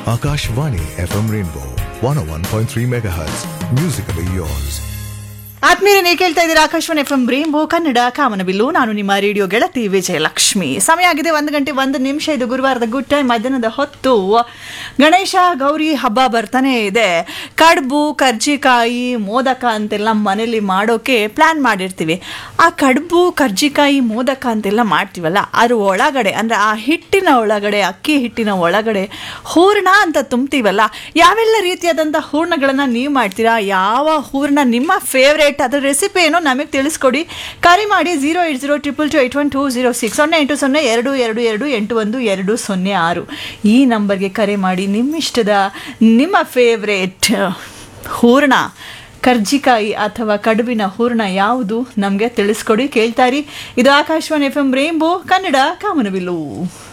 Akashvani FM Rainbow 101.3 MHz. Musically yours. ಆತ್ಮೀಯ ನೀವು ಕೇಳ್ತಾ ಇದ್ದೀರಾ Akashvani F M rainbow Kannada Kamanabillu ನಾನು ನಿಮ್ಮ ರೇಡಿಯೋ ಗೆಳತಿ ವಿಜಯಲಕ್ಷ್ಮಿ ಸಮಯ ಆಗಿದೆ ಒಂದು ಗಂಟೆ ಒಂದು ನಿಮಿಷ ಇದು ಗುರುವಾರದ ಗುಡ್ ಟೈಮ್ ಮಧ್ಯಾಹ್ನದ ಹೊತ್ತು ಗಣೇಶ ಗೌರಿ ಹಬ್ಬ ಬರ್ತಾನೆ ಇದೆ ಕಡುಬು ಕರ್ಜಿಕಾಯಿ ಮೋದಕ ಅಂತೆಲ್ಲ ಮನೇಲಿ ಮಾಡೋಕೆ ಪ್ಲಾನ್ ಮಾಡಿರ್ತೀವಿ ಆ ಕಡುಬು ಕರ್ಜಿಕಾಯಿ ಮೋದಕ ಅಂತೆಲ್ಲ ಮಾಡ್ತೀವಲ್ಲ ಅದ್ರ ಒಳಗಡೆ ಅಂದರೆ ಆ ಹಿಟ್ಟಿನ ಒಳಗಡೆ ಅಕ್ಕಿ ಹಿಟ್ಟಿನ ಒಳಗಡೆ ಹೂರ್ಣ ಅಂತ ತುಂಬ್ತೀವಲ್ಲ ಯಾವೆಲ್ಲ ರೀತಿಯಾದಂಥ ಹೂರ್ಣಗಳನ್ನು ನೀವು ಮಾಡ್ತೀರಾ ಯಾವ ಹೂರ್ಣ ನಿಮ್ಮ ಫೇವ್ರೇಟ್ ಅದರ ರೆಸಿಪಿ ಏನೋ ನಮಗೆ ತಿಳಿಸ್ಕೊಡಿ ಕರೆ ಮಾಡಿ zero eight zero triple two eight one two zero six ಸೊನ್ನೆ ಎಂಟು ಸೊನ್ನೆ ಎರಡು ಎರಡು ಎರಡು ಎಂಟು ಒಂದು ಎರಡು ಸೊನ್ನೆ ಆರು ಈ ನಂಬರ್ಗೆ ಕರೆ ಮಾಡಿ ನಿಮ್ಮಿಷ್ಟದ ನಿಮ್ಮ ಫೇವ್ರೇಟ್ ಹೂರ್ಣ ಕರ್ಜಿಕಾಯಿ ಅಥವಾ ಕಡುಬಿನ ಹೂರ್ಣ ಯಾವುದು ನಮಗೆ ತಿಳಿಸ್ಕೊಡಿ ಕೇಳ್ತಾರಿ ಇದು Akashvani F M rainbow Kannada ಕಾಮನಬಿಲ್ಲು